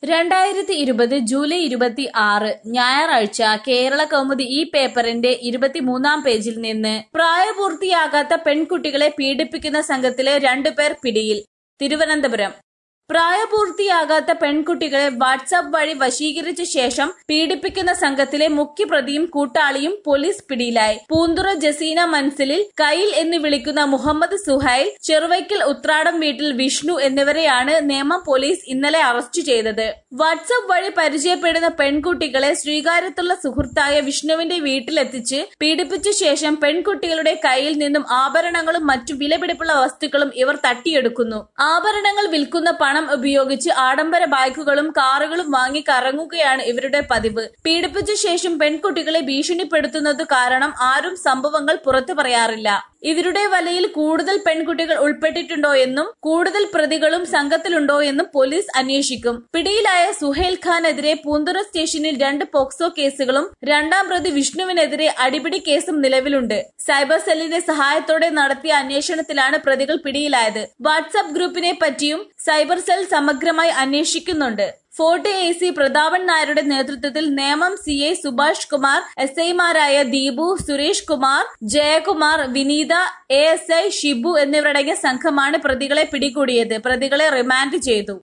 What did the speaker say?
രണ്ടായിരത്തി ഇരുപത് ജൂലൈ ഇരുപത്തി ആറ് ഞായറാഴ്ച കേരള കൗമുദി ഈ പേപ്പറിന്റെ ഇരുപത്തിമൂന്നാം പേജിൽ നിന്ന് പ്രായപൂർത്തിയാകാത്ത പെൺകുട്ടികളെ പീഡിപ്പിക്കുന്ന സംഘത്തിലെ രണ്ടുപേർ പിടിയിൽ തിരുവനന്തപുരം പ്രായപൂർത്തിയാകാത്ത പെൺകുട്ടികളെ വാട്സാപ്പ് വഴി വശീകരിച്ച ശേഷം പീഡിപ്പിക്കുന്ന സംഘത്തിലെ മുഖ്യപ്രതിയും കൂട്ടാളിയും പോലീസ് പിടിയിലായി പൂന്തുറ ജസീന മൻസിലിൽ കയ്യിൽ എന്ന് വിളിക്കുന്ന മുഹമ്മദ് സുഹൈൽ ചെറുവയ്ക്കൽ ഉത്രാടം വീട്ടിൽ വിഷ്ണു എന്നിവരെയാണ് നേമം പോലീസ് ഇന്നലെ അറസ്റ്റ് ചെയ്തത് വാട്സാപ്പ് വഴി പരിചയപ്പെടുന്ന പെൺകുട്ടികളെ ശ്രീകാര്യത്തുള്ള സുഹൃത്തായ വിഷ്ണുവിന്റെ വീട്ടിലെത്തിച്ച് പീഡിപ്പിച്ച ശേഷം പെൺകുട്ടികളുടെ കയ്യിൽ നിന്നും ആഭരണങ്ങളും മറ്റു വിലപിടിപ്പുള്ള വസ്തുക്കളും ഇവർ തട്ടിയെടുക്കുന്നു ആഭരണങ്ങൾ വിൽക്കുന്ന പണം ഉപയോഗിച്ച് ആഡംബര ബൈക്കുകളും കാറുകളും വാങ്ങി കറങ്ങുകയാണ് ഇവരുടെ പതിവ് പീഡിപ്പിച്ച ശേഷം പെൺകുട്ടികളെ ഭീഷണിപ്പെടുത്തുന്നത് കാരണം ആരും സംഭവങ്ങൾ പുറത്തു പറയാറില്ല ഇവരുടെ വലയിൽ കൂടുതൽ പെൺകുട്ടികൾ ഉൾപ്പെട്ടിട്ടുണ്ടോ എന്നും കൂടുതൽ പ്രതികളും സംഘത്തിലുണ്ടോ എന്നും പോലീസ് അന്വേഷിക്കും പിടിയിലായ സുഹേൽ ഖാനെതിരെ പൂന്തുറ സ്റ്റേഷനിൽ രണ്ട് പോക്സോ കേസുകളും രണ്ടാം പ്രതി വിഷ്ണുവിനെതിരെ അടിപിടി കേസും നിലവിലുണ്ട് സൈബർ സെല്ലിന്റെ സഹായത്തോടെ നടത്തിയ അന്വേഷണത്തിലാണ് പ്രതികൾ പിടിയിലായത് വാട്സാപ്പ് ഗ്രൂപ്പിനെ പറ്റിയും സൈബർ സെൽ സമഗ്രമായി അന്വേഷിക്കുന്നുണ്ട് ഫോർട്ട് എ സി പ്രതാപൻ നായരുടെ നേതൃത്വത്തിൽ Nemam C I Subhash Kumar S ഐമാരായ Deepu Suresh Kumar Jayakumar Vineetha A S I Shibu എന്നിവരടങ്ങിയ സംഘമാണ് പ്രതികളെ പിടികൂടിയത് പ്രതികളെ റിമാൻഡ് ചെയ്തു